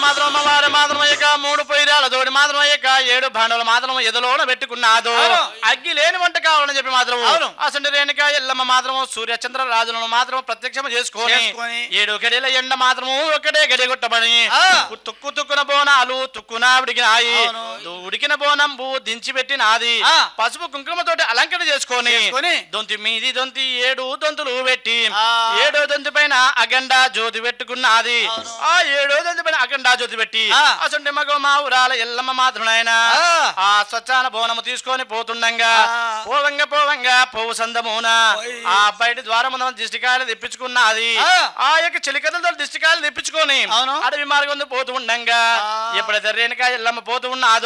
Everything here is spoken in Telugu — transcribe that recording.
మాత్రం అమ్మవారు మాత్రం యొక్క మూడు పొయ్యిరాల తోటి మాత్రం యొక్క ఏడు భాండవులు మాత్రం ఎదలోన పెట్టుకున్నాదు అవును. అగ్గి లేని వంట కావాలని చెప్పి మాత్రం అవును. అసంటి రేణుక ఎల్లమ్మ మాత్రం సూర్య చంద్ర రాజులను మాత్రం ప్రత్యక్షం చేసుకొని చేసుకొని. ఏడు గడిల ఎండ మాత్రము ఒకటే గడి కొట్టబడి ఆ. తుక్కు తుక్కున బోనాలు తుక్కున ఉడికినాయి అవును. దు- ఉడికిన బోనంబు దించి పెట్టినాది ఆ. పసుపు కుంకుమతోటి అలంకరణ చేసుకొని చేసుకొని. దొంతి మీది దొంతి ఏడు దొంతులు పెట్టి ఆ. ఏడో దొంతి పైన అగండ జ్యోతి పెట్టుకున్నది అవును. ఆ ఏడో దొంతి పైన అగండ జ్యోతి పెట్టి ఆ. అసంటి మగ మా ఊరాల ఎల్లమ్మ మాత్రమైనా ఆ. ఆ స్వచ్ఛాన బోనము తీసుకొని పోతుండగా ఆ. పోవంగ పోవంగ పోవు సందమున ఓయ్. ఆ బయట ద్వారం ముందు దిష్టికాయలు తెప్పించుకున్నది ఆ. ఆ యొక్క చిలికలతో దిష్టికాయలు తెప్పించుకొని అవును. అడవి మార్గం పోతూ ఉండంగా ఆ. ఎప్పుడైతే రేణుక ఎల్లమ్మ పోతూ ఉన్నాదో